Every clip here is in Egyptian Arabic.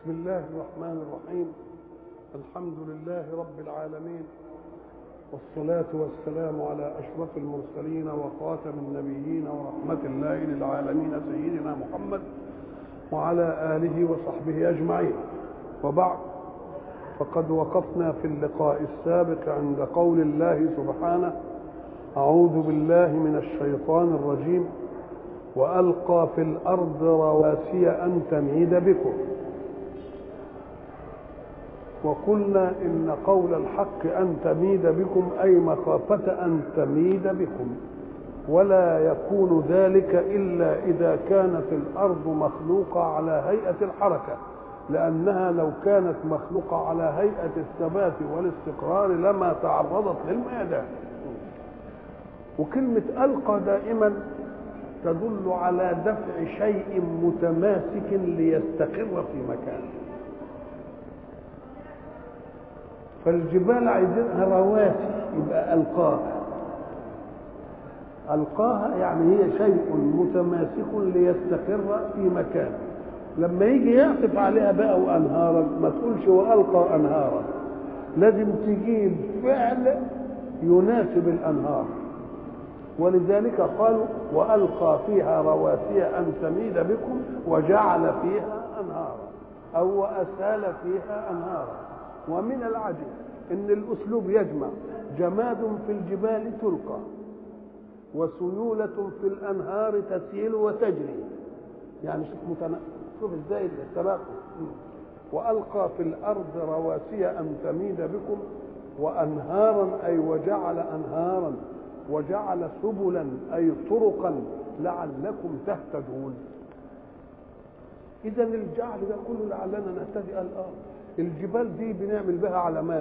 بسم الله الرحمن الرحيم الحمد لله رب العالمين والصلاة والسلام على أشرف المرسلين وخاتم النبيين ورحمة الله للعالمين سيدنا محمد وعلى آله وصحبه أجمعين وبعد فقد وقفنا في اللقاء السابق عند قول الله سبحانه أعوذ بالله من الشيطان الرجيم وألقى في الأرض رواسي أن تميد بكم وقلنا إن قول الحق أن تميد بكم أي مخافة أن تميد بكم ولا يكون ذلك إلا إذا كانت الأرض مخلوقة على هيئة الحركة لأنها لو كانت مخلوقة على هيئة الثبات والاستقرار لما تعرضت للميدان وكلمة ألقى دائما تدل على دفع شيء متماسك ليستقر في مكانه فالجبال عايزينها رواسي يبقى ألقاها ألقاها يعني هي شيء متماسك ليستقر في مكانه لما يجي يعطف عليها بقى وأنهارا ما تقولش وألقى أنهارا لازم تجيب فعل يناسب الأنهار ولذلك قالوا وألقى فيها رواسي أن تميد بكم وجعل فيها أنهارا أو وأسال فيها أنهارا ومن العجب ان الاسلوب يجمع جماد في الجبال تلقى وسيولة في الانهار تسيل وتجري يعني شوف متنا... شوف ازاي التناقض والقى في الارض رواسي ان تميد بكم وانهارا اي وجعل انهارا وجعل سبلا اي طرقا لعلكم تهتدون اذا الجعل ده كله لعلنا نهتدي قال اه الجبال دي بنعمل بها علامات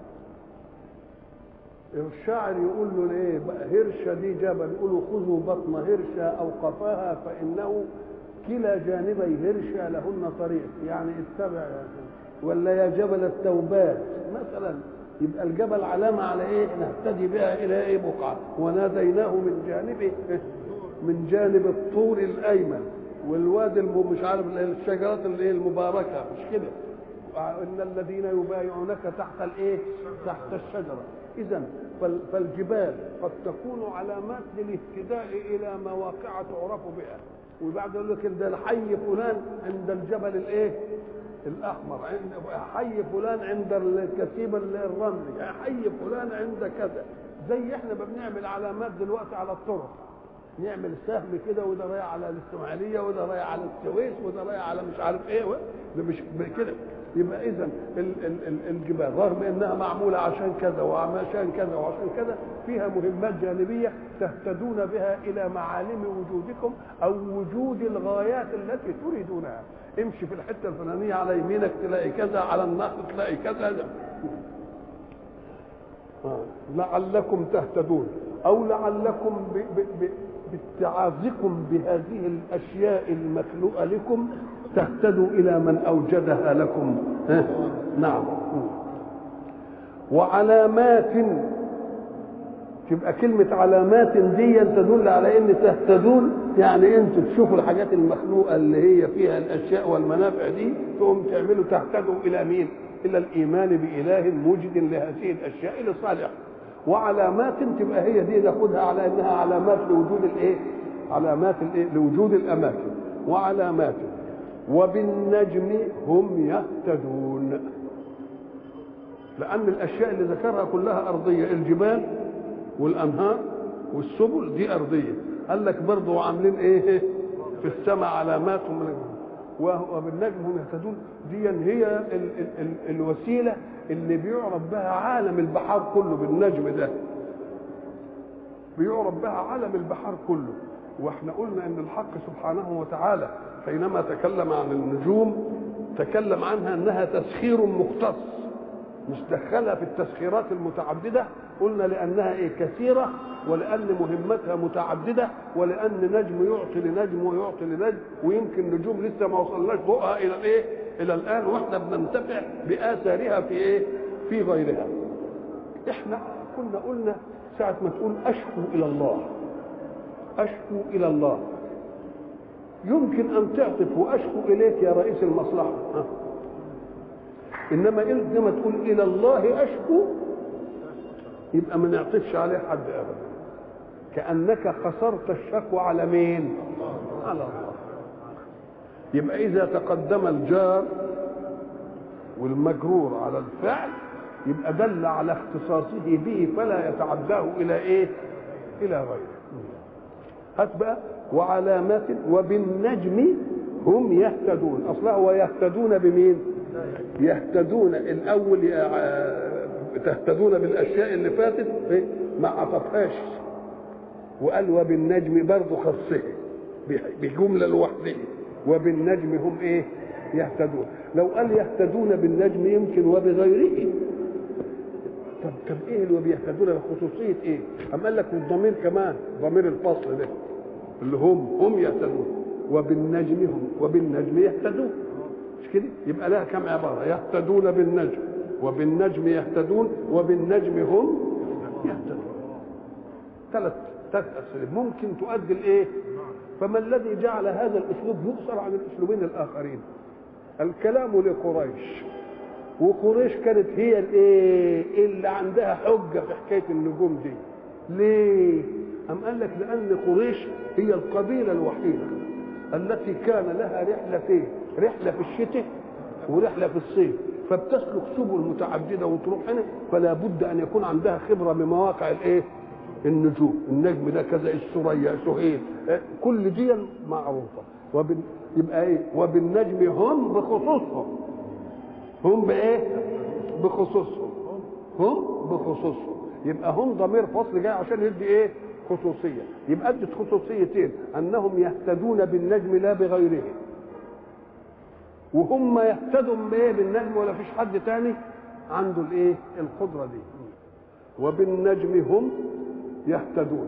الشاعر يقول له ايه هرشة دي جبل يقولوا خذوا بطن هرشة او قفاها فانه كلا جانبي هرشة لهن طريق يعني اتبع ولا يا جبل التوبات مثلا يبقى الجبل علامة على ايه نهتدي بها الى ايه بقعة وناديناه من جانبه من جانب الطور الايمن والوادي مش عارف الشجرات اللي هي المباركة مش كده ان الذين يبايعونك تحت الايه تحت الشجره اذا فالجبال قد تكون علامات للاهتداء الى مواقع تعرف بها وبعد يقول لك ده الحي فلان عند الجبل الايه الاحمر عند حي فلان عند الكثيب الرملي حي فلان عند كذا زي احنا ما بنعمل علامات دلوقتي على الطرق نعمل سهم كده وده رايح على الاسماعيليه وده رايح على السويس وده رايح على مش عارف ايه ده مش كده يبقى اذا الجبال رغم انها معموله عشان كذا وعشان كذا وعشان كذا فيها مهمات جانبيه تهتدون بها الى معالم وجودكم او وجود الغايات التي تريدونها امشي في الحته الفلانيه على يمينك تلاقي كذا على النهر تلاقي كذا لعلكم تهتدون او لعلكم ب ب ب باتعاظكم بهذه الاشياء المخلوقه لكم تهتدوا الى من اوجدها لكم ها؟ نعم وعلامات تبقى كلمة علامات دي تدل على ان تهتدون يعني انتوا تشوفوا الحاجات المخلوقة اللي هي فيها الاشياء والمنافع دي تقوم تعملوا تهتدوا الى مين؟ الى الايمان باله موجد لهذه الاشياء لصالح وعلامات تبقى هي دي ناخدها على انها علامات لوجود الايه؟ علامات الايه؟ لوجود الاماكن وعلامات وبالنجم هم يهتدون لأن الأشياء اللي ذكرها كلها أرضية الجبال والأنهار والسبل دي أرضية قال لك برضه عاملين إيه في السماء علامات وبالنجم هم يهتدون دي هي ال ال ال الوسيلة اللي بيعرف بها عالم البحار كله بالنجم ده بيعرف بها عالم البحار كله واحنا قلنا ان الحق سبحانه وتعالى حينما تكلم عن النجوم تكلم عنها انها تسخير مختص مش دخلها في التسخيرات المتعددة قلنا لأنها إيه كثيرة ولأن مهمتها متعددة ولأن نجم يعطي لنجم ويعطي لنجم ويمكن نجوم لسه ما وصلناش ضوءها إلى الإيه؟ إلى الآن وإحنا بننتفع بآثارها في إيه؟ في غيرها. إحنا كنا قلنا ساعة ما تقول أشكو إلى الله أشكو إلى الله يمكن أن تعطف وأشكو إليك يا رئيس المصلحة ها؟ انما زي ما تقول الى الله اشكو يبقى ما نعطفش عليه حد ابدا كانك قصرت الشكوى على مين على الله يبقى اذا تقدم الجار والمجرور على الفعل يبقى دل على اختصاصه به فلا يتعداه الى ايه الى غيره هات بقى وعلامات وبالنجم هم يهتدون اصلها ويهتدون بمين يهتدون الاول تهتدون بالاشياء اللي فاتت ما عطفهاش وقال وبالنجم برضه خصه بجمله لوحده وبالنجم هم ايه يهتدون لو قال يهتدون بالنجم يمكن وبغيره طب طب ايه اللي بيهتدون بخصوصيه ايه؟ أم قال لك والضمير كمان ضمير الفصل ده اللي هم هم يهتدون وبالنجم هم وبالنجم يهتدون مش كده؟ يبقى لها كم عباره يهتدون بالنجم وبالنجم يهتدون وبالنجم هم يهتدون ثلاث ثلاث اسئله ممكن تؤدي الايه؟ فما الذي جعل هذا الاسلوب يؤثر عن الاسلوبين الاخرين؟ الكلام لقريش وقريش كانت هي الايه اللي عندها حجه في حكايه النجوم دي ليه ام قال لك لان قريش هي القبيله الوحيده التي كان لها رحلتين رحله في الشتاء ورحله في الصيف فبتسلك سبل متعدده وتروح هنا فلا بد ان يكون عندها خبره بمواقع الايه النجوم النجم ده كذا الثريا سهيل كل دي معروفه وبن... يبقى ايه وبالنجم هم بخصوصهم هم بايه بخصوصهم هم بخصوصهم يبقى هم ضمير فصل جاي عشان يدي ايه خصوصيه يبقى ادت خصوصيتين انهم يهتدون بالنجم لا بغيره وهم يهتدوا بايه بالنجم ولا فيش حد تاني عنده الايه القدره دي وبالنجم هم يهتدون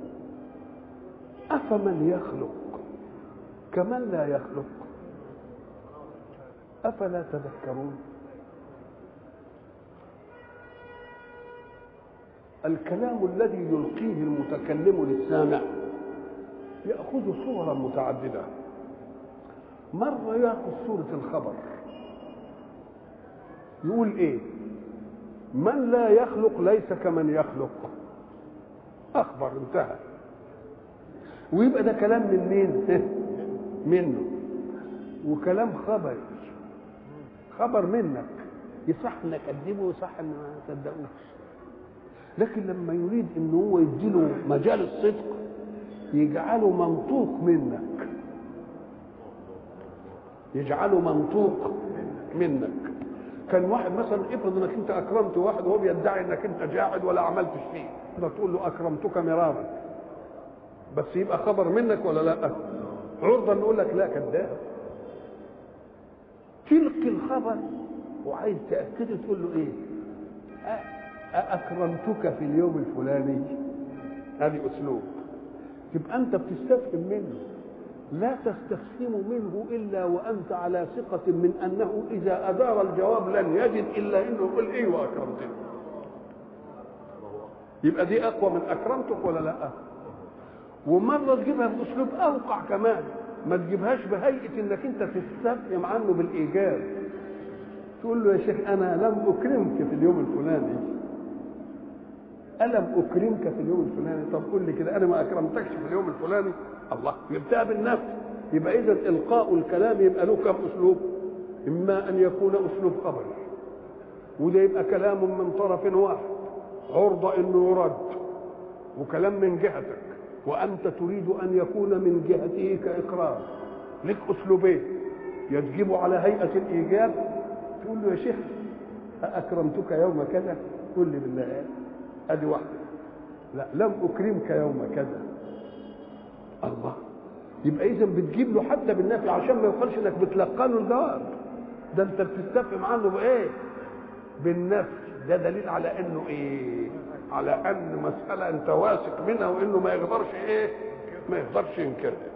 افمن يخلق كمن لا يخلق افلا تذكرون الكلام الذي يلقيه المتكلم للسامع ياخذ صورا متعدده مره ياخذ صوره الخبر يقول ايه من لا يخلق ليس كمن يخلق اخبر انتهى ويبقى ده كلام من مين منه وكلام خبر خبر منك يصح انك تكذبه ويصح ان ما تصدقوش لكن لما يريد ان هو يديله مجال الصدق يجعله منطوق منك يجعله منطوق منك كان واحد مثلا افرض انك انت اكرمت واحد وهو بيدعي انك انت جاحد ولا عملتش فيه تقول له اكرمتك مرارا بس يبقى خبر منك ولا لا عرضه نقول لك لا كذاب تلقي الخبر وعايز تاكده تقول له ايه أأكرمتك في اليوم الفلاني هذه أسلوب تبقى أنت بتستفهم منه لا تستفهم منه إلا وأنت على ثقة من أنه إذا أدار الجواب لن يجد إلا أنه يقول إيه وأكرمتني يبقى دي أقوى من أكرمتك ولا لا ومرة تجيبها بأسلوب أوقع كمان ما تجيبهاش بهيئة إنك أنت تستفهم عنه بالإيجاب تقول له يا شيخ أنا لم أكرمك في اليوم الفلاني ألم أكرمك في اليوم الفلاني طب قول لي كده أنا ما أكرمتكش في اليوم الفلاني الله يبدأ بالنفس يبقى إذا إلقاء الكلام يبقى له كم أسلوب إما أن يكون أسلوب خبري وده يبقى كلام من طرف واحد عرضة إنه يرد وكلام من جهتك وأنت تريد أن يكون من جهته كإقرار لك أسلوبين يجب على هيئة الإيجاب تقول له يا شيخ أكرمتك يوم كذا قل لي بالله ادي واحده لا لم اكرمك يوم كذا الله يبقى اذا بتجيب له حتى بالنفي عشان ما يقالش انك بتلقى له الجواب ده انت بتستفهم عنه بايه بالنفي ده دليل على انه ايه على ان مساله انت واثق منها وانه ما يقدرش ايه ما يقدرش ينكرها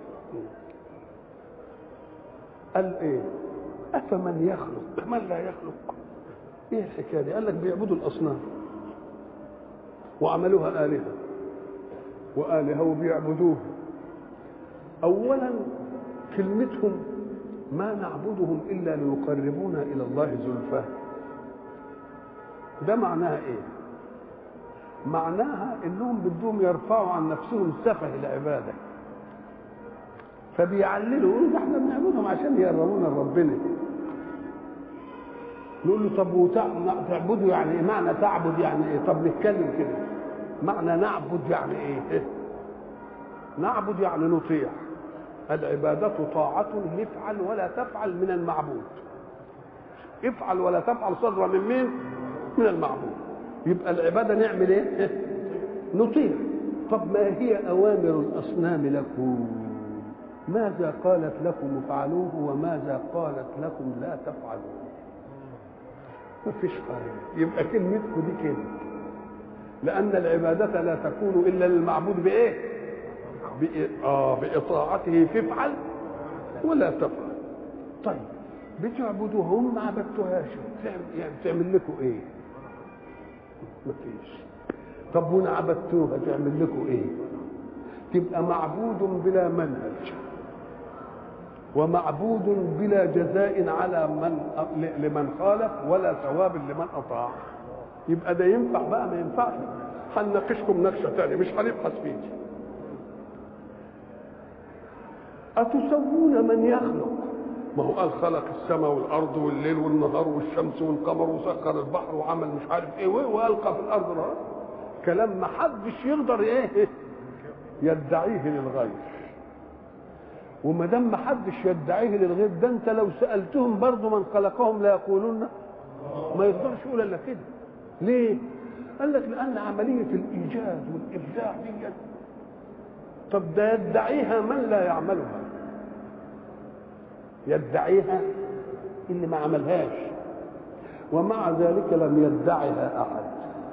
قال ايه افمن يخلق من لا يخلق ايه الحكايه دي قال لك بيعبدوا الاصنام وعملوها آلهة وآلهة وبيعبدوه أولا كلمتهم ما نعبدهم إلا ليقربونا إلى الله زلفى ده معناها ايه معناها انهم بدهم يرفعوا عن نفسهم سفه العباده فبيعللوا يقولوا ده احنا بنعبدهم عشان يقربونا لربنا نقول له طب تعبدوا يعني ايه معنى تعبد يعني ايه طب نتكلم كده معنى نعبد يعني ايه نعبد يعني نطيع العبادة طاعة نفعل ولا تفعل من المعبود افعل ولا تفعل صدر من مين من المعبود يبقى العبادة نعمل ايه نطيع طب ما هي أوامر الأصنام لكم ماذا قالت لكم افعلوه وماذا قالت لكم لا تفعلوه ما فيش قائل يبقى كلمتكم دي كده لأن العبادة لا تكون إلا للمعبود بإيه؟ آه بإطاعته فافعل ولا تفعل طيب بتعبدوهم ما عبدتوهاش يعني بتعمل لكم ايه؟ ما فيش طب وانا عبدتوها تعمل لكم ايه؟ تبقى معبود بلا منهج ومعبود بلا جزاء على من لمن خالف ولا ثواب لمن اطاع يبقى ده ينفع بقى ما ينفعش هنناقشكم نقشه ثانيه مش هنبحث فيه أتسوون من يخلق ما هو قال خلق السماء والأرض والليل والنهار والشمس والقمر وسخر البحر وعمل مش عارف إيه وألقى في الأرض نهار كلام ما حدش يقدر إيه يدعيه للغير وما دام ما حدش يدعيه للغير ده انت لو سالتهم برضه من خلقهم لا يقولون ما يقدرش يقول الا كده ليه؟ قال لك لان عمليه الايجاد والابداع دي طب ده يدعيها من لا يعملها يدعيها اللي ما عملهاش ومع ذلك لم يدعها احد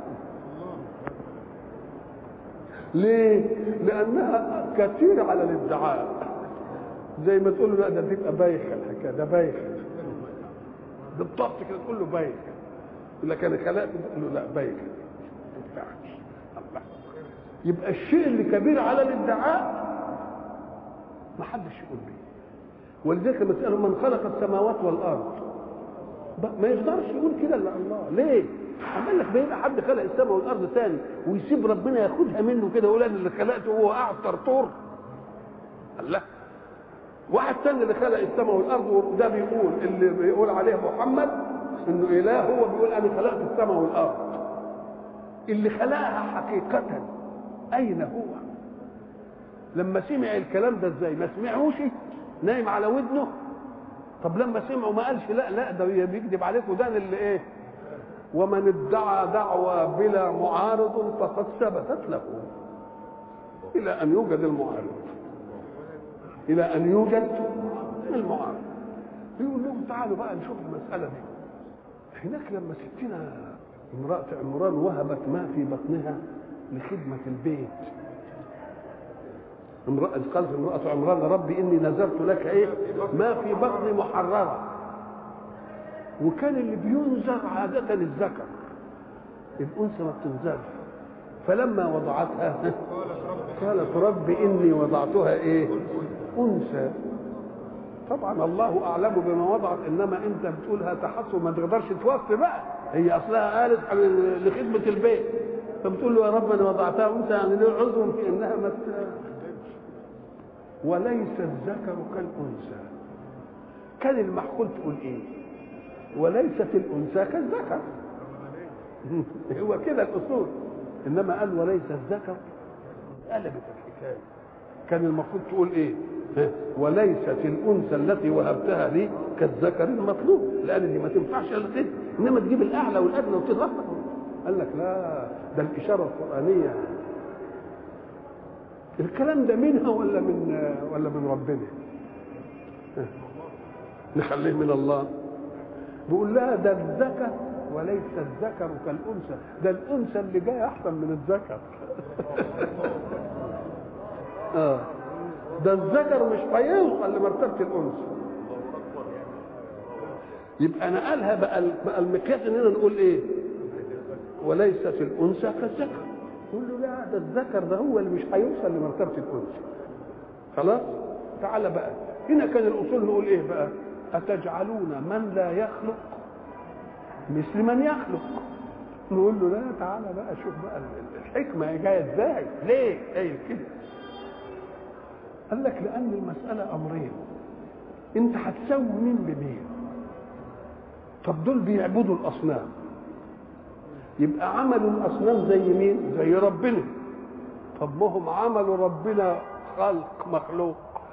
ليه لانها كثير على الادعاء زي ما تقول له لا ده تبقى بايخه الحكايه ده بايخه بالضبط كده تقول له بايخه يقول لك انا خلقت تقول له لا بايخه ما تنفعش الله يبقى الشيء اللي كبير على الادعاء ما حدش يقول به ولذلك لما تساله من خلق السماوات والارض ما يقدرش يقول كده الا الله ليه؟ قال لك ده يبقى حد خلق السماء والارض ثاني ويسيب ربنا ياخدها منه كده ويقول انا اللي خلقته وهو قاعد طرطور الله واحد ثاني اللي خلق السماء والارض وده بيقول اللي بيقول عليه محمد انه اله هو بيقول انا خلقت السماء والارض اللي خلقها حقيقه اين هو لما سمع الكلام ده ازاي ما سمعوش نايم على ودنه طب لما سمعوا ما قالش لا لا ده بيكذب عليكم ده اللي ايه ومن ادعى دعوى بلا معارض فقد ثبتت له الى ان يوجد المعارض الى ان يوجد المعارض يقول لهم تعالوا بقى نشوف المساله دي هناك لما ستنا امراه عمران وهبت ما في بطنها لخدمه البيت امرأة قالت امرأة عمران ربي إني نذرت لك إيه ما في بطني محررة وكان اللي بينذر عادة الذكر الأنثى ما بتنذرش فلما وضعتها قالت رب إني وضعتها إيه أنثى طبعا الله أعلم بما وضعت إنما أنت بتقولها تحصل ما تقدرش توفي بقى هي أصلها قالت لخدمة البيت فبتقول له يا رب أنا وضعتها أنثى يعني له عذر في إنها ما وليس الذكر كالأنثى كان المحقول تقول إيه وليست الأنثى كالذكر هو كده الأصول إنما قال وليس الذكر قلبت الحكاية كان المفروض تقول إيه وليست الأنثى التي وهبتها لي كالذكر المطلوب لأن دي ما تنفعش إلا كده إنما تجيب الأعلى والأدنى وتضغط قال لك لا ده الإشارة القرآنية الكلام ده منها ولا من ولا من ربنا نخليه من الله بيقول لها ده الذكر وليس الذكر كالانثى ده الانثى اللي جايه احسن من الذكر اه ده الذكر مش هيوصل لمرتبه الانثى يبقى انا قالها بقى بقى المقياس اننا نقول ايه وليست الانثى كالذكر يقول له لا ده الذكر ده هو اللي مش هيوصل لمرتبه الانثى خلاص تعالى بقى هنا كان الاصول نقول ايه بقى اتجعلون من لا يخلق مثل من يخلق نقول له لا تعالى بقى شوف بقى الحكمه جايه ازاي ليه ايه كده قال لك لان المساله امرين انت هتساوي مين بمين طب دول بيعبدوا الاصنام يبقى عملوا الاصنام زي مين زي ربنا طب ما هم عملوا ربنا خلق مخلوق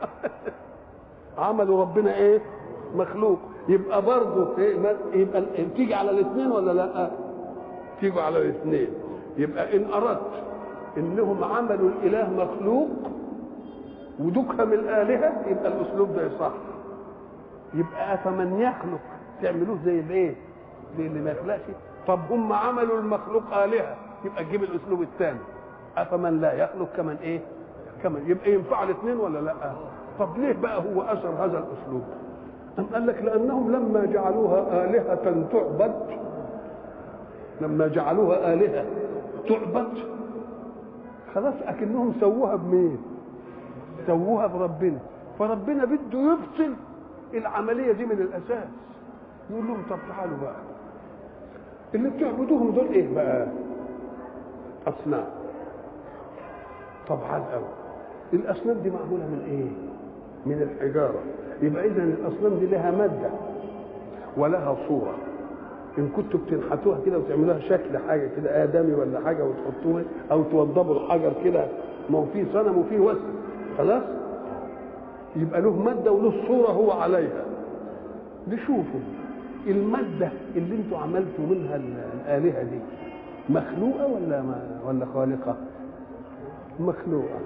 عملوا ربنا ايه مخلوق يبقى برضه إيه يبقى تيجي على الاثنين ولا لا تيجوا على الاثنين يبقى ان اردت انهم عملوا الاله مخلوق ودكهم الالهه يبقى الاسلوب ده يصح يبقى افمن يخلق تعملوه زي الايه زي اللي ما يخلقش طب هم عملوا المخلوق الهه يبقى تجيب الاسلوب الثاني افمن لا يخلق كمن ايه كمن يبقى ينفع الاثنين ولا لا طب ليه بقى هو اثر هذا الاسلوب أم قال لك لأنهم لما جعلوها آلهة تعبد لما جعلوها آلهة تعبد خلاص أكنهم سووها بمين؟ سووها بربنا فربنا بده يبطل العملية دي من الأساس يقول لهم طب تعالوا بقى اللي بتعبدوهم دول إيه بقى؟ أصنام طب على الأول الأصنام دي معمولة من إيه؟ من الحجارة يبقى إذا الأصنام دي لها مادة ولها صورة إن كنتوا بتنحتوها كده وتعملوها شكل حاجة كده آدمي ولا حاجة وتحطوها أو توضبوا الحجر كده ما هو فيه صنم وفيه وسم خلاص يبقى له مادة وله صورة هو عليها نشوفوا المادة اللي انتوا عملتوا منها الآلهة دي مخلوقة ولا ما ولا خالقة؟ مخلوقة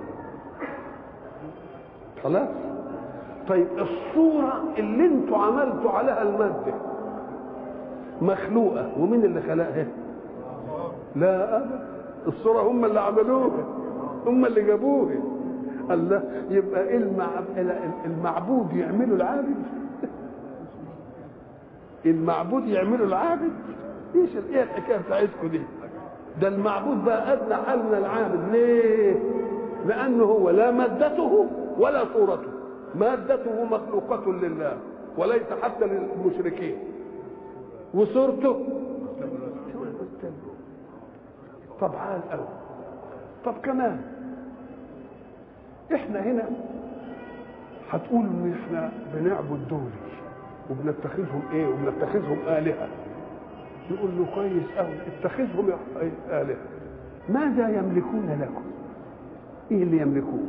خلاص طيب الصورة اللي انتوا عملتوا عليها المادة مخلوقة ومين اللي خلقها لا أبدا الصورة هم اللي عملوها هم اللي جابوها الله يبقى المعبود يعملوا العابد المعبود يعملوا العابد ايش ايه الحكايه بتاعتكم دي ده المعبود بقى ادنى حال من العابد ليه لانه هو لا مادته ولا صورته مادته مخلوقة لله وليس حتى للمشركين وصورته طب عال قوي طب كمان احنا هنا هتقولوا ان احنا بنعبد دول وبنتخذهم ايه وبنتخذهم آلهة نقول له كويس قوي اتخذهم آلهة ماذا يملكون لكم ايه اللي يملكون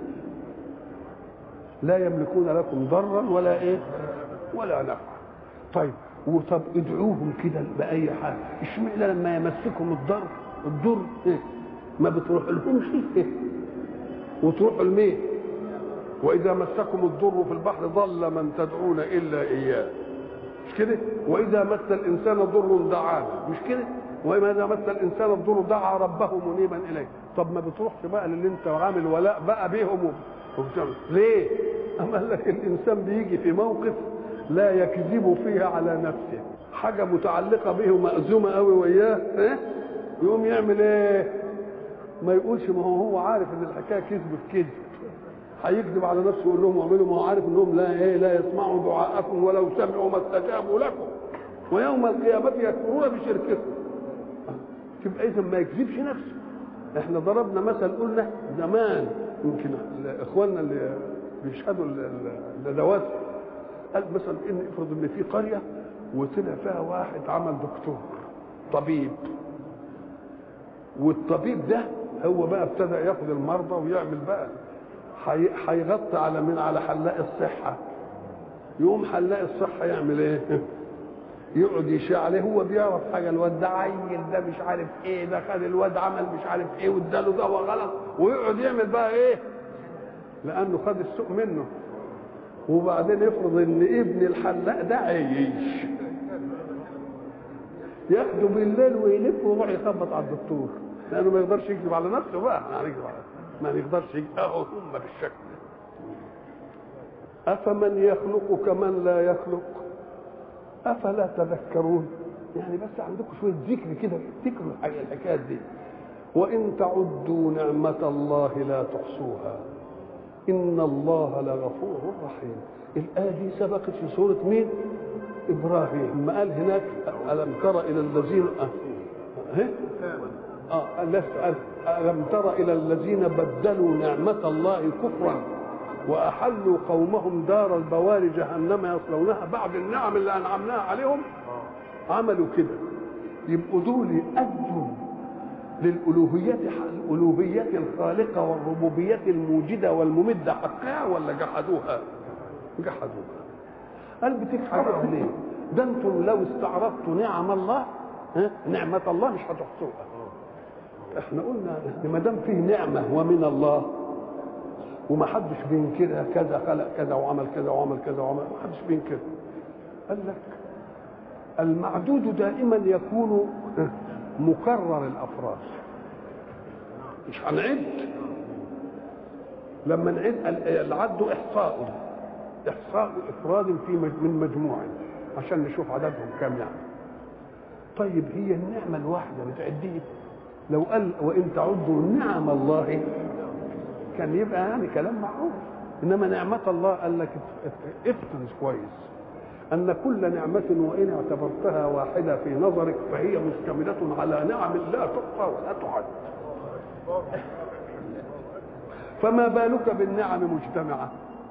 لا يملكون لكم ضرا ولا ايه ولا نفعا طيب وطب ادعوهم كده باي حاجه اشمعنى لما يمسكم الضر الضر إيه؟ ما بتروح لهمش إيه؟ وتروحوا لمين واذا مسكم الضر في البحر ضل من تدعون الا اياه مش كده واذا مس الانسان ضر دعانا مش كده واذا مس الانسان الضر دعا ربه منيبا اليه طب ما بتروحش بقى للي انت عامل ولاء بقى بيهم وبتعمل ليه أما قال لك الإنسان بيجي في موقف لا يكذب فيها على نفسه حاجة متعلقة به ومأزومة قوي وياه إيه؟ يقوم يعمل إيه؟ ما يقولش ما هو هو عارف إن الحكاية كذب في كذب هيكذب على نفسه ويقول لهم اعملوا ما هو عارف انهم لا ايه لا يسمعوا دعاءكم ولو سمعوا ما استجابوا لكم ويوم القيامة يكفرون بشرككم تبقى إذا ما يكذبش نفسه احنا ضربنا مثل قلنا زمان يمكن اخواننا اللي بيشهدوا الندوات قال مثلا ان افرض ان في قريه وطلع فيها واحد عمل دكتور طبيب والطبيب ده هو بقى ابتدى ياخد المرضى ويعمل بقى هيغطي على من على حلاق الصحه يقوم حلاق الصحه يعمل ايه يقعد يشاع عليه هو بيعرف حاجه الواد ده عيل ده مش عارف ايه ده خد الواد عمل مش عارف ايه واداله دواء غلط ويقعد يعمل بقى ايه لانه خد السوق منه وبعدين يفرض ان ابن الحلاق ده عايش ياخده بالليل ويلف ويروح يخبط على الدكتور لانه ما يقدرش يكذب على نفسه بقى ما يقدرش يكذب اهو هم بالشكل افمن يخلق كمن لا يخلق افلا تذكرون يعني بس عندكم شويه ذكر كده افتكروا الحكايات دي وان تعدوا نعمه الله لا تحصوها ان الله لغفور رحيم الايه دي سبقت في سوره مين ابراهيم ما قال هناك الم تر الى الذين ها؟ اه ألس- ألم تر إلى الذين بدلوا نعمة الله كفرا وأحلوا قومهم دار البوار جهنم يصلونها بعد النعم اللي أنعمناها عليهم عملوا كده يبقوا دول أدوا للألوهية الألوهية الخالقة والربوبية الموجدة والممدة حقها ولا جحدوها؟ جحدوها قال بتجحدوها ليه؟ ده انتم لو استعرضتوا نعم الله ها؟ نعمة الله مش هتحصوها احنا قلنا ما دام فيه نعمة ومن الله وما حدش بينكرها كذا خلق كذا وعمل كذا وعمل كذا وعمل ما حدش بينكرها قال لك المعدود دائما يكون مكرر الافراد مش هنعد لما نعد العد احصاء احصاء افراد في مج- من مجموع عشان نشوف عددهم كام يعني طيب هي النعمه الواحده بتعديه لو قال وان تعدوا نعم الله كان يبقى يعني كلام معروف انما نعمه الله قال لك اف- اف- افترض كويس ان كل نعمه وان اعتبرتها واحده في نظرك فهي مشتمله على نعم لا تحصى ولا تعد فما بالك بالنعم مجتمعه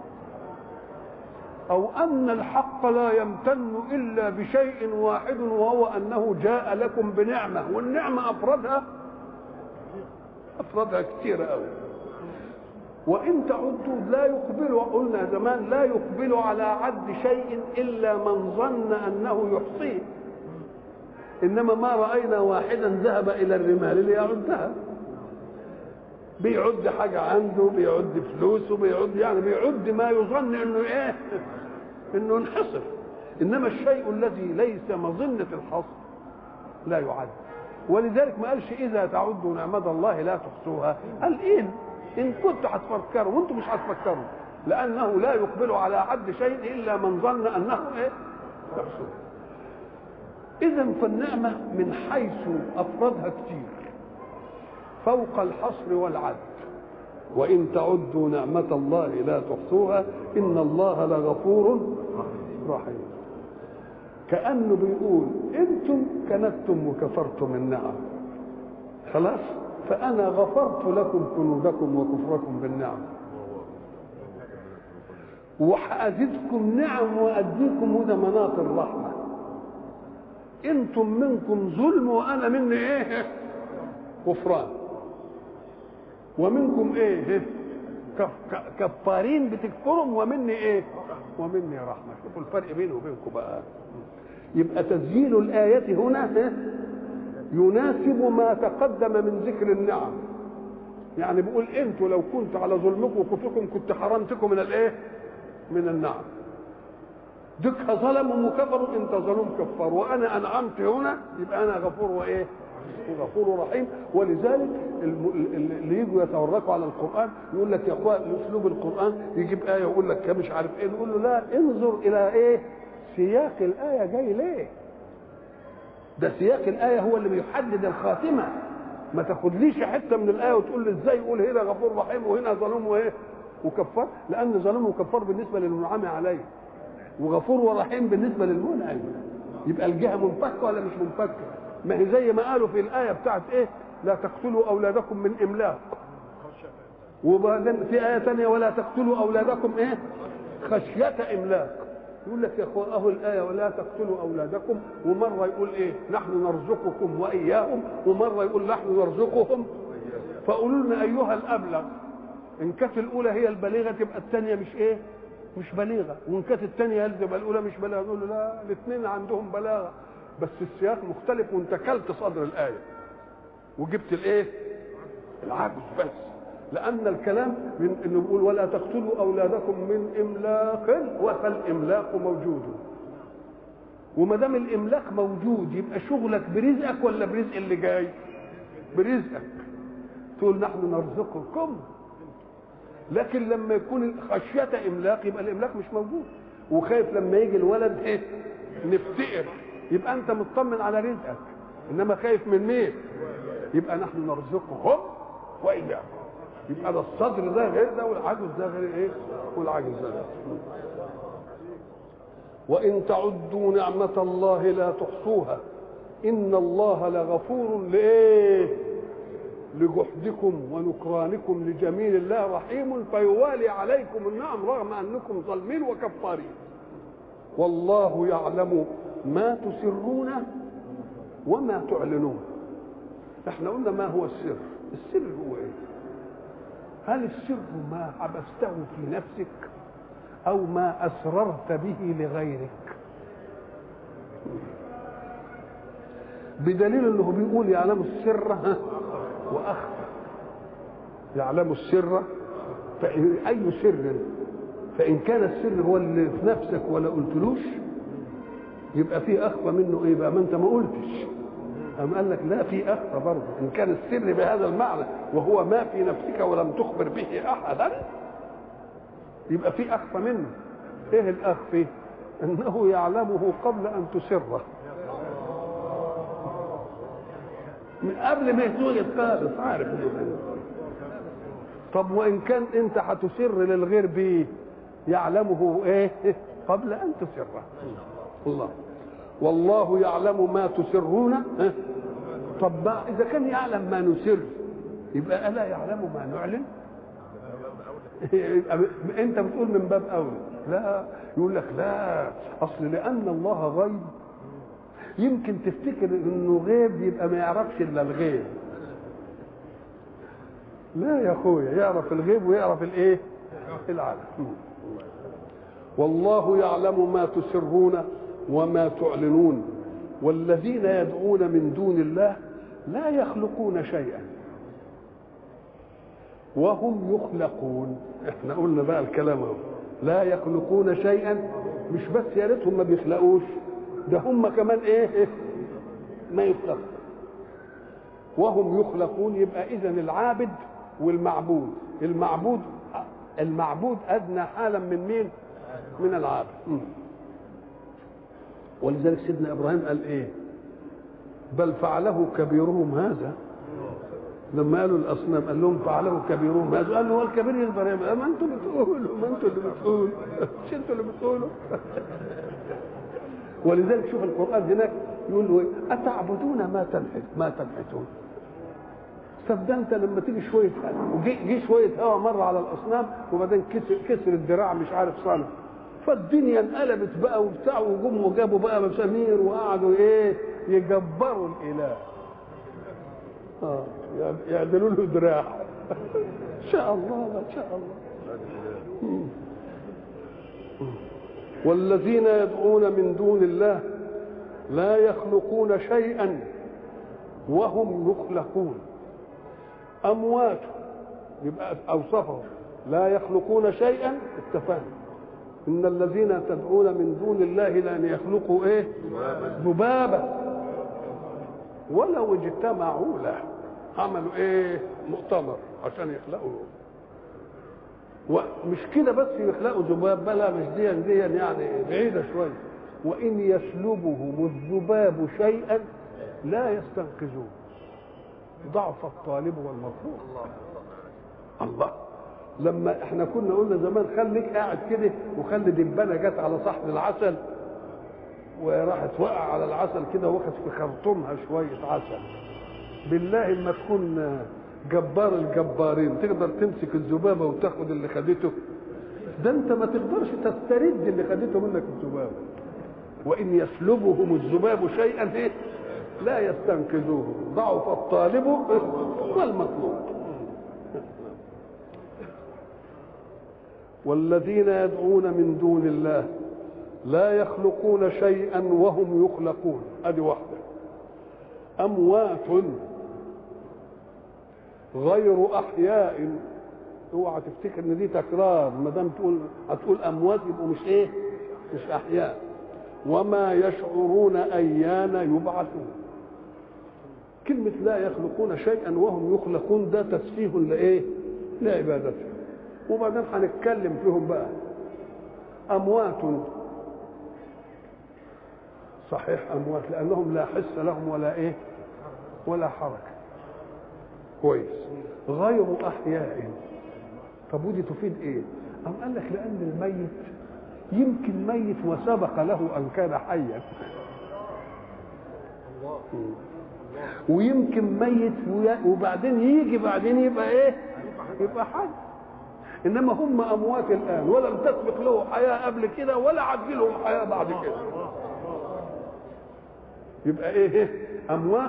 او ان الحق لا يمتن الا بشيء واحد وهو انه جاء لكم بنعمه والنعمه افرادها افرادها كثيره قوي وان تعدوا لا يقبل قلنا زمان لا يقبل على عد شيء الا من ظن انه يحصيه انما ما راينا واحدا ذهب الى الرمال ليعدها بيعد حاجه عنده بيعد فلوسه بيعد يعني بيعد ما يظن انه ايه انه انحصر انما الشيء الذي ليس مظنه الحصر لا يعد ولذلك ما قالش اذا تعدوا نعمه الله لا تحصوها قال ان ان كنتوا هتفكروا وانتم مش هتفكروا لانه لا يقبل على عد شيء الا من ظن انه ايه يحصل اذا فالنعمه من حيث افرادها كتير فوق الحصر والعد وان تعدوا نعمه الله لا تحصوها ان الله لغفور رحيم كانه بيقول انتم كنتم وكفرتم النعم خلاص فانا غفرت لكم كنودكم وكفركم بالنعم وحازدكم نعم واديكم هدى مناط الرحمه انتم منكم ظلم وانا مني ايه غفران ومنكم ايه كف- ك- كفارين بتكفرهم ومني ايه ومني رحمه شوفوا الفرق بيني وبينكم بقى يبقى تسجيل الآية هنا إيه؟ يناسب ما تقدم من ذكر النعم يعني بيقول انتوا لو كنت على ظلمكم وكفركم كنت حرمتكم من الايه من النعم دك ظلموا وكفروا انت ظلم كفار وانا انعمت هنا يبقى انا غفور وايه غفور رحيم ولذلك الم- اللي يجوا يتوركوا على القران يقول لك يا اخوان اسلوب القران يجيب ايه ويقول لك مش عارف ايه نقول له لا انظر الى ايه سياق الايه جاي ليه ده سياق الايه هو اللي بيحدد الخاتمه ما تاخدليش حته من الايه وتقول لي ازاي يقول هنا غفور رحيم وهنا ظلوم وايه وكفار لان ظلوم وكفار بالنسبه للمنعم عليه وغفور ورحيم بالنسبه للمنعم يبقى الجهه منفكه ولا مش منفكه ما هي زي ما قالوا في الايه بتاعت ايه لا تقتلوا اولادكم من املاق وبعدين في ايه ثانيه ولا تقتلوا اولادكم ايه خشيه املاق يقول لك يا اخوان اهو الايه ولا تقتلوا اولادكم ومره يقول ايه نحن نرزقكم واياهم ومره يقول نحن نرزقهم فقولوا لنا ايها الابلغ ان كانت الاولى هي البليغه تبقى الثانيه مش ايه مش بليغه وان كانت الثانيه هي تبقى الاولى مش بليغه نقول له لا الاثنين عندهم بلاغه بس السياق مختلف وانت كلت صدر الايه وجبت الايه العجز بس لان الكلام من انه بيقول ولا تقتلوا اولادكم من املاق فالاملاق موجود وما دام الاملاق موجود يبقى شغلك برزقك ولا برزق اللي جاي برزقك تقول نحن نرزقكم لكن لما يكون خشية إملاق يبقى الإملاق مش موجود وخايف لما يجي الولد إيه نفتقر يبقى أنت مطمن على رزقك إنما خايف من مين؟ يبقى نحن نرزقهم وإياكم يبقى ده الصدر ده غير ده والعجز ده غير إيه؟ والعجز ده غير. وإن تعدوا نعمة الله لا تحصوها ان الله لغفور لايه لجحدكم ونكرانكم لجميل الله رحيم فيوالي عليكم النعم رغم انكم ظالمين وكفارين والله يعلم ما تسرون وما تعلنون احنا قلنا ما هو السر السر هو ايه هل السر ما حبسته في نفسك او ما اسررت به لغيرك بدليل انه بيقول يعلم السر واخفى يعلم السر فإن اي سر فان كان السر هو اللي في نفسك ولا قلتلوش يبقى في اخفى منه ايه بقى ما انت ما قلتش أم قال لك لا في أخفى برضه إن كان السر بهذا المعنى وهو ما في نفسك ولم تخبر به أحدا يبقى في أخفى منه إيه الأخفي؟ أنه يعلمه قبل أن تسره من قبل ما يتوجد خالص عارف انه طب وان كان انت هتسر للغير به يعلمه ايه قبل ان تسره الله والله يعلم ما تسرون طب ما اذا كان يعلم ما نسر يبقى الا يعلم ما نعلن يبقى انت بتقول من باب اولى لا يقول لك لا اصل لان الله غيب يمكن تفتكر انه غيب يبقى ما يعرفش الا الغيب لا يا اخويا يعرف الغيب ويعرف الايه العالم والله يعلم ما تسرون وما تعلنون والذين يدعون من دون الله لا يخلقون شيئا وهم يخلقون احنا قلنا بقى الكلام اهو لا يخلقون شيئا مش بس يا ريتهم ما بيخلقوش ده هم كمان ايه ما يخلقوا وهم يخلقون يبقى اذا العابد والمعبود المعبود المعبود ادنى حالا من مين من العابد ولذلك سيدنا ابراهيم قال ايه بل فعله كبيرهم هذا لما قالوا الاصنام قال لهم فعله كبيرهم هذا قال له هو الكبير يقدر يعمل ما انتوا بتقولوا ما انتوا اللي بتقولوا مش انتوا اللي بتقولوا ولذلك شوف القران هناك يقول له ايه اتعبدون ما تنحت ما تنحتون صدق انت لما تيجي شويه وجي شويه هوا مره على الاصنام وبعدين كسر كسر الذراع مش عارف صنم فالدنيا انقلبت بقى وبتاع وجم وجابوا بقى مسامير وقعدوا ايه يجبروا الاله اه يعدلوا له دراع ان شاء الله ان شاء الله والذين يدعون من دون الله لا يخلقون شيئا وهم يخلقون اموات يبقى اوصفهم لا يخلقون شيئا اتفقنا ان الذين تدعون من دون الله لن يخلقوا ايه ذبابه ولو اجتمعوا له عملوا ايه مؤتمر عشان يخلقوا ومش كده بس يخلقوا ذباب بلا مش دي دي يعني بعيده شويه وان يسلبهم الذباب شيئا لا يستنقذوه ضعف الطالب والمطلوب الله لما احنا كنا قلنا زمان خليك قاعد كده وخلي دبانه جت على صحن العسل وراحت وقع على العسل كده واخد في خرطومها شويه عسل بالله ما تكون جبار الجبارين تقدر تمسك الذبابه وتاخد اللي خدته ده انت ما تقدرش تسترد اللي خدته منك الذبابه وان يسلبهم الذباب شيئا ايه لا يستنقذوه ضعف الطالب والمطلوب والذين يدعون من دون الله لا يخلقون شيئا وهم يخلقون ادي واحده اموات غير احياء اوعى تفتكر ان دي تكرار ما دام تقول هتقول اموات يبقوا مش ايه مش احياء وما يشعرون ايان يبعثون كلمة لا يخلقون شيئا وهم يخلقون ده تسفيه لإيه؟ لعبادتهم وبعدين هنتكلم فيهم بقى أموات صحيح أموات لأنهم لا حس لهم ولا إيه؟ ولا حركة كويس غير أحياء طب ودي تفيد إيه؟ أم قال لك لأن الميت يمكن ميت وسبق له أن كان حيا ويمكن ميت وبعدين يجي بعدين يبقى ايه يبقى حي انما هم اموات الان ولم تسبق له حياه قبل كده ولا عدي لهم حياه بعد كده يبقى ايه اموات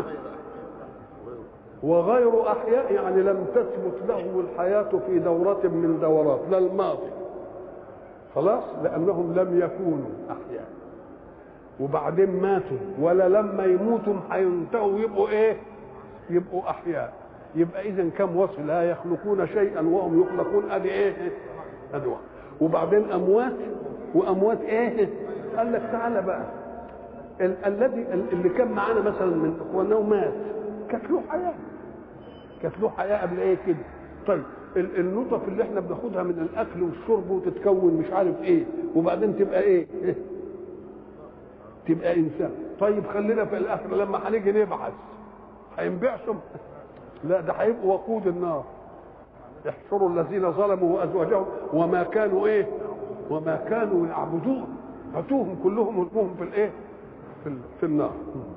وغير احياء يعني لم تثبت لهم الحياه في دوره من دورات لا الماضي خلاص لانهم لم يكونوا احياء وبعدين ماتوا ولا لما يموتوا هينتهوا يبقوا ايه يبقوا احياء يبقى اذا كم وصف لا يخلقون شيئا وهم يخلقون ادي ايه ادي وبعدين اموات واموات ايه قال لك تعالى بقى ال- الذي اللي كان معانا مثلا من اخواننا ومات كانت له حياه كانت له حياه قبل ايه كده طيب ال- النطف اللي احنا بناخدها من الاكل والشرب وتتكون مش عارف ايه وبعدين تبقى ايه تبقى انسان طيب خلينا في الاخر لما هنيجي نبعث هينبعثوا لا ده هيبقوا وقود النار احشروا الذين ظلموا وازواجهم وما كانوا ايه وما كانوا يعبدون هاتوهم كلهم ارموهم في الايه في, ال- في النار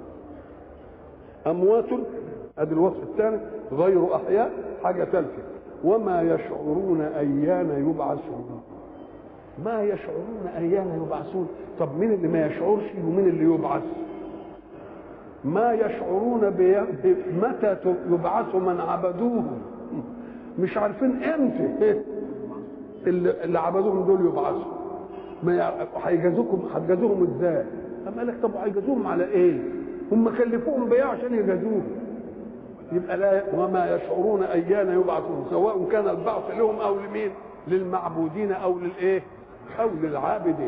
اموات ادي الوصف الثاني غير احياء حاجه ثالثه وما يشعرون ايان يبعثون ما يشعرون ايان يبعثون طب مين اللي ما يشعرش ومين اللي يبعث ما يشعرون بي... ب... متى ت- يبعث من عبدوهم مش عارفين امتى اللي, اللي عبدوهم دول يبعثوا ما يع- هيجازوكم هتجازوهم ازاي؟ طب قال لك طب هيجازوهم على ايه؟ هم كلفوهم بيه عشان يجازوهم يبقى لا وما يشعرون ايان يبعثون سواء كان البعث لهم او لمين؟ للمعبودين او للايه؟ او للعابدين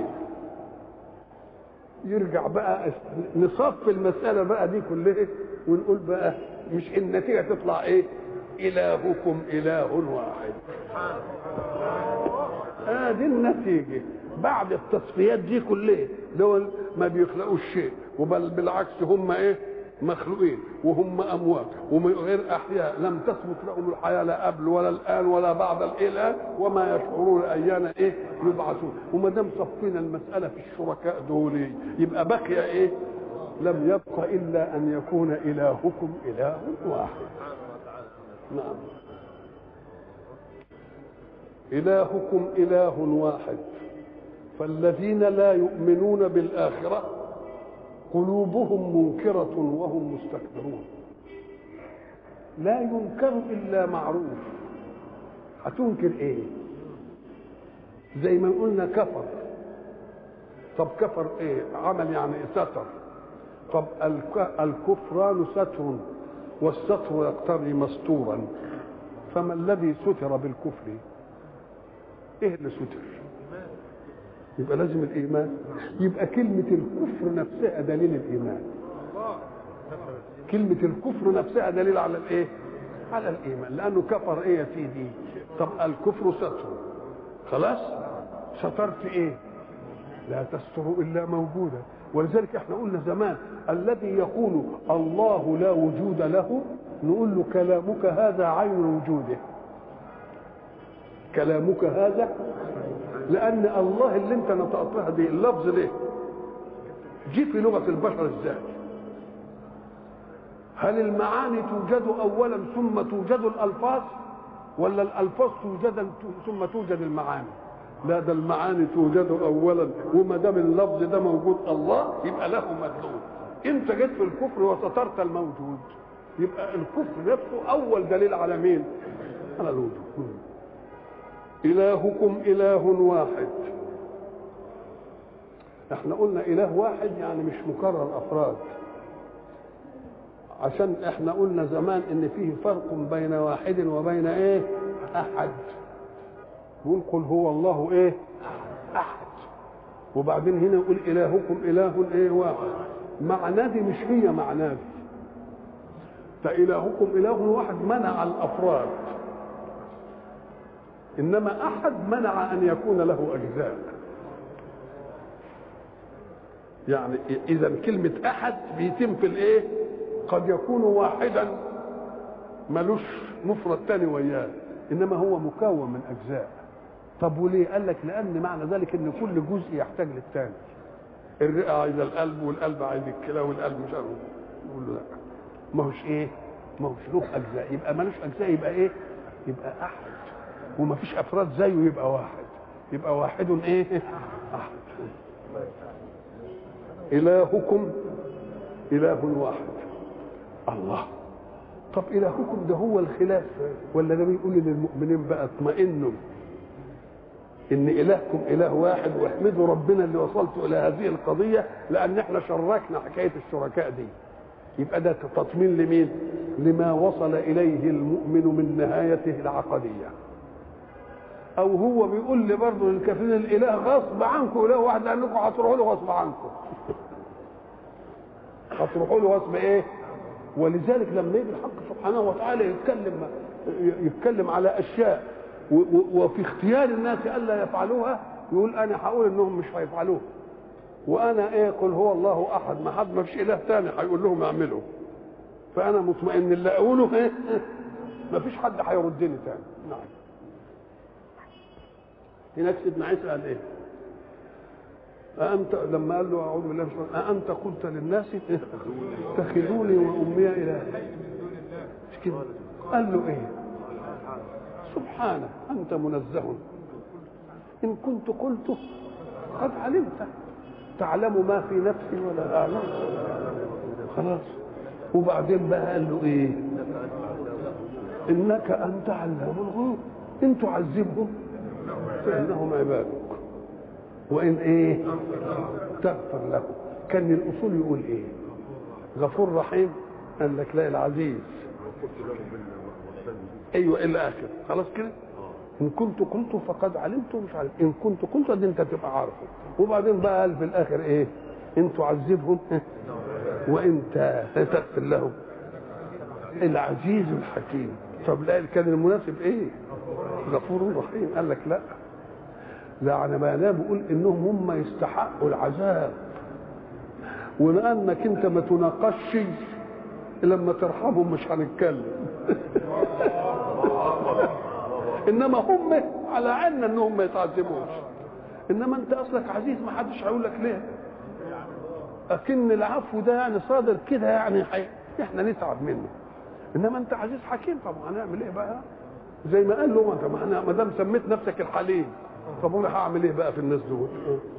يرجع بقى نصف المسألة بقى دي كلها ونقول بقى مش النتيجة تطلع ايه إلهكم إله واحد آه دي النتيجة بعد التصفيات دي كلها دول ما بيخلقوش شيء وبل بالعكس هم ايه مخلوقين وهم اموات وغير احياء لم تثبت لهم الحياه لا قبل ولا الان ولا بعد الان وما يشعرون ايان ايه يبعثون وما دام صفينا المساله في الشركاء دول يبقى بقي ايه لم يبق الا ان يكون الهكم اله واحد نعم الهكم اله واحد فالذين لا يؤمنون بالاخره قلوبهم منكرة وهم مستكبرون لا ينكر إلا معروف هتنكر إيه زي ما قلنا كفر طب كفر إيه عمل يعني ستر طب الك- الكفران ستر والستر يقتضي مستورا فما الذي ستر بالكفر ايه اللي ستر يبقى لازم الايمان يبقى كلمه الكفر نفسها دليل الايمان كلمه الكفر نفسها دليل على الايه على الايمان لانه كفر ايه يا سيدي طب الكفر ستر خلاص سترت ايه لا تستر الا موجودا ولذلك احنا قلنا زمان الذي يقول الله لا وجود له نقول له كلامك هذا عين وجوده كلامك هذا لان الله اللي انت نطقتها دي اللفظ ده جه في لغه البشر ازاي هل المعاني توجد اولا ثم توجد الالفاظ ولا الالفاظ توجد ثم توجد المعاني لا ده المعاني توجد اولا وما دام اللفظ ده موجود الله يبقى له مدلول انت جيت في الكفر وسترت الموجود يبقى الكفر نفسه اول دليل على مين على الوجود إلهكم إله واحد احنا قلنا إله واحد يعني مش مكرر أفراد عشان احنا قلنا زمان ان فيه فرق بين واحد وبين ايه احد يقول قل هو الله ايه احد وبعدين هنا يقول الهكم اله ايه واحد معناه دي مش هي معناه دي فالهكم اله واحد منع الافراد انما احد منع ان يكون له اجزاء يعني اذا كلمه احد بيتم في الايه قد يكون واحدا ملوش مفرد تاني وياه انما هو مكون من اجزاء طب وليه قال لك لان معنى ذلك ان كل جزء يحتاج للثاني الرئه عايزه القلب والقلب عايز الكلى والقلب مش عارف يقول له لا ما هوش ايه ما هوش له اجزاء يبقى ملوش اجزاء يبقى ايه يبقى احد وما فيش افراد زيه يبقى واحد يبقى واحد ايه احد الهكم اله واحد الله طب الهكم ده هو الخلاف ولا ده بيقول للمؤمنين بقى اطمئنوا ان الهكم اله واحد واحمدوا ربنا اللي وصلتوا الى هذه القضيه لان احنا شركنا حكايه الشركاء دي يبقى ده تطمين لمين لما وصل اليه المؤمن من نهايته العقديه او هو بيقول لي برضه للكافرين الاله غصب عنكم اله واحد لانكم هتروحوا له غصب عنكم هتروحوا له غصب ايه ولذلك لما يجي الحق سبحانه وتعالى يتكلم يتكلم على اشياء وفي اختيار الناس الا يفعلوها يقول انا هقول انهم مش هيفعلوها وانا ايه قل هو الله احد ما حد ما فيش اله ثاني هيقول لهم اعملوا فانا مطمئن اللي اقوله ايه ما فيش حد هيردني ثاني نعم هناك سيدنا عيسى قال ايه أأنت لما قال له أعوذ بالله من الشيطان أأنت قلت للناس اتخذوني وأمي إله مش كده قال له إيه سبحانك أنت منزه إن كنت قلته قد علمت تعلم ما في نفسي ولا أعلم خلاص وبعدين بقى قال له إيه إنك أنت علام الغيوب إن تعذبهم فإنهم عبادك وإن إيه تغفر له كان الأصول يقول إيه غفور رحيم قال لك لا العزيز ايوه الى اخر خلاص كده ان كنت قلت فقد علمت مش عارف ان كنت قلت دي انت تبقى عارفه وبعدين بقى قال في الاخر ايه ان تعذبهم وانت تغفر لهم العزيز الحكيم طب لا كان المناسب ايه غفور رحيم قال لك لا لا انا ما بقول انهم هم يستحقوا العذاب ولانك انت ما تناقشش لما ترحمهم مش هنتكلم انما هم على عنا انهم ما يتعذبوش انما انت اصلك عزيز ما حدش هيقول لك ليه لكن العفو ده يعني صادر كده يعني حي... احنا نتعب منه انما انت عزيز حكيم طب هنعمل ايه بقى زي ما قال له انت ما دام سميت نفسك الحليم طب انا هعمل ايه بقى في الناس دول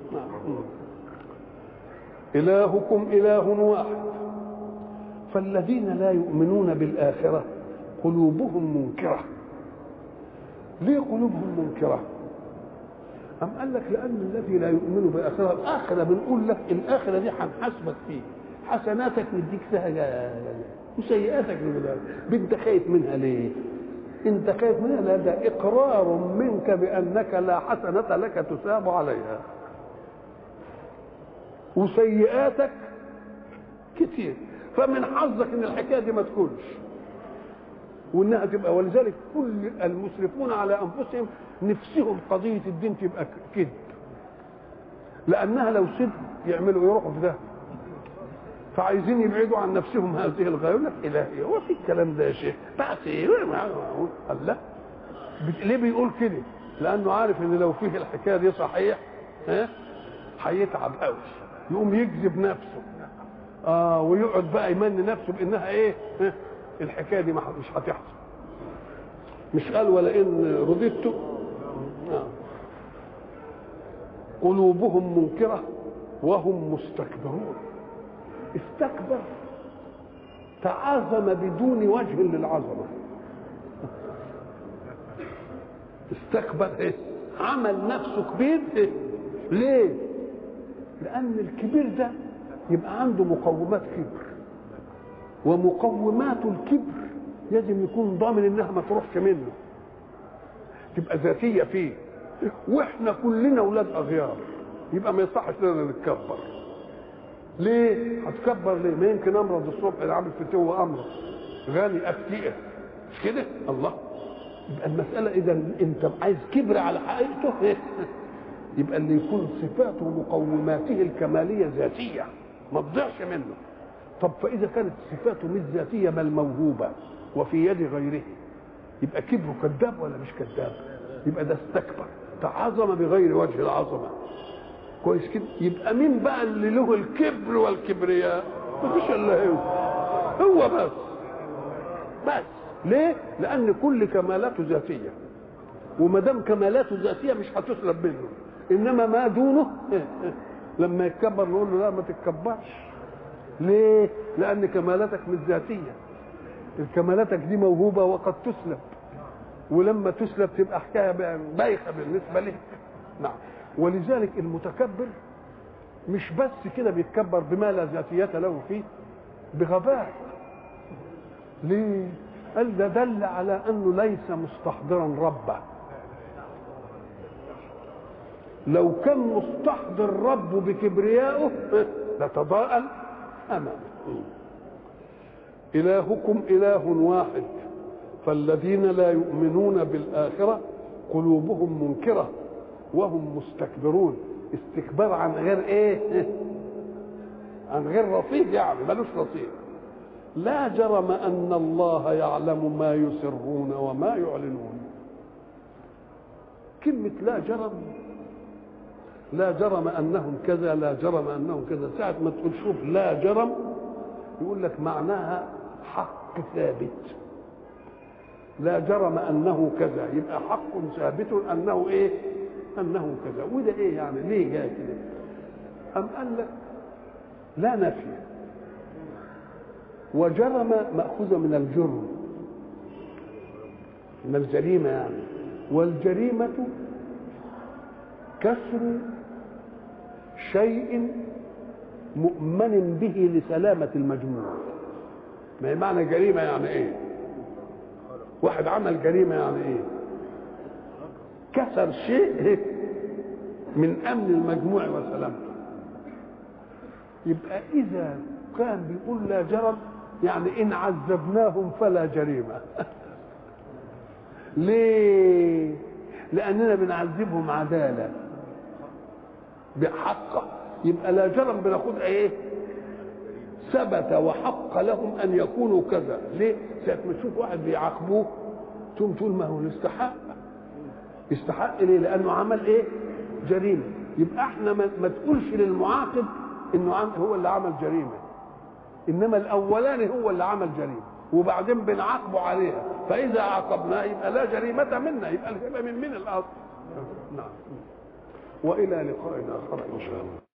الهكم اله واحد فالذين لا يؤمنون بالآخرة قلوبهم منكرة ليه قلوبهم منكرة أم قال لك لأن الذي لا يؤمن بالآخرة الآخرة بنقول لك الآخرة دي هنحاسبك فيه حسناتك نديك فيها وسيئاتك نديك انت خايف منها ليه؟ انت خايف منها لا ده اقرار منك بانك لا حسنه لك تثاب عليها وسيئاتك كتير فمن حظك ان الحكايه دي ما تكونش وانها تبقى ولذلك كل المسرفون على انفسهم نفسهم قضيه الدين تبقى كذب لانها لو صدق يعملوا يروحوا في ده فعايزين يبعدوا عن نفسهم هذه الغايه يقول لك الهي هو في الكلام ده يا شيخ بس ايه قال لا ليه بيقول كده لانه عارف ان لو فيه الحكايه دي صحيح ها هيتعب قوي يقوم يجذب نفسه اه ويقعد بقى يمني نفسه بانها ايه ها؟ الحكايه دي مش هتحصل مش قال ولئن رددت آه. قلوبهم منكره وهم مستكبرون استكبر تعاظم بدون وجه للعظمه استكبر ايه عمل نفسه كبير إيه؟ ليه لان الكبير ده يبقى عنده مقومات كبر ومقومات الكبر لازم يكون ضامن انها ما تروحش منه تبقى ذاتيه فيه واحنا كلنا اولاد اغيار يبقى ما يصحش لنا نتكبر ليه هتكبر ليه ما يمكن امرض الصبح اللي عامل فتوه امرض غني افتئه مش كده الله يبقى المساله اذا انت عايز كبر على حقيقته يبقى اللي يكون صفاته ومقوماته الكماليه ذاتيه ما تضيعش منه طب فاذا كانت صفاته مش ذاتيه بل موهوبه وفي يد غيره يبقى كبره كذاب ولا مش كذاب يبقى ده استكبر تعظم بغير وجه العظمه كويس كده يبقى مين بقى اللي له الكبر والكبرياء مفيش الا هو هو بس بس ليه لان كل كمالاته ذاتيه وما دام كمالاته ذاتيه مش هتسلب منه انما ما دونه لما يتكبر نقول له لا ما تتكبرش ليه لان كمالاتك مش ذاتيه الكمالاتك دي موهوبه وقد تسلب ولما تسلب تبقى حكايه بايخه بالنسبه لك نعم ولذلك المتكبر مش بس كده بيتكبر بما لا ذاتيه له فيه بغباء ليه قال ده دل على انه ليس مستحضرا ربه لو كان مستحضر ربه بكبريائه لتضاءل امامه الهكم اله واحد فالذين لا يؤمنون بالاخره قلوبهم منكره وهم مستكبرون استكبار عن غير ايه عن غير رصيد يعني ملوش رصيد لا جرم ان الله يعلم ما يسرون وما يعلنون كلمه لا جرم لا جرم انهم كذا لا جرم انهم كذا ساعه ما تقول شوف لا جرم يقول لك معناها حق ثابت لا جرم انه كذا يبقى حق ثابت انه ايه انه كذا وده ايه يعني ليه جاي كده ام قال لك لا نفي وجرم مأخوذة من الجرم من الجريمة يعني والجريمة كسر شيء مؤمن به لسلامة المجموع ما هي معنى جريمة يعني ايه واحد عمل جريمة يعني ايه كسر شيء من امن المجموع وسلامته يبقى اذا كان بيقول لا جرم يعني ان عذبناهم فلا جريمه ليه لاننا بنعذبهم عداله بحقه يبقى لا جرم بناخد ايه ثبت وحق لهم ان يكونوا كذا ليه ساعه ما تشوف واحد بيعاقبوه تقوم تقول ما هو يستحق يستحق ليه لانه عمل ايه جريمه يبقى احنا ما تقولش للمعاقب انه هو اللي عمل جريمه انما الاولاني هو اللي عمل جريمه وبعدين بنعاقبه عليها فاذا عاقبناه يبقى لا جريمه منا يبقى الهبه من من الاصل نعم والى لقاء اخر ان شاء الله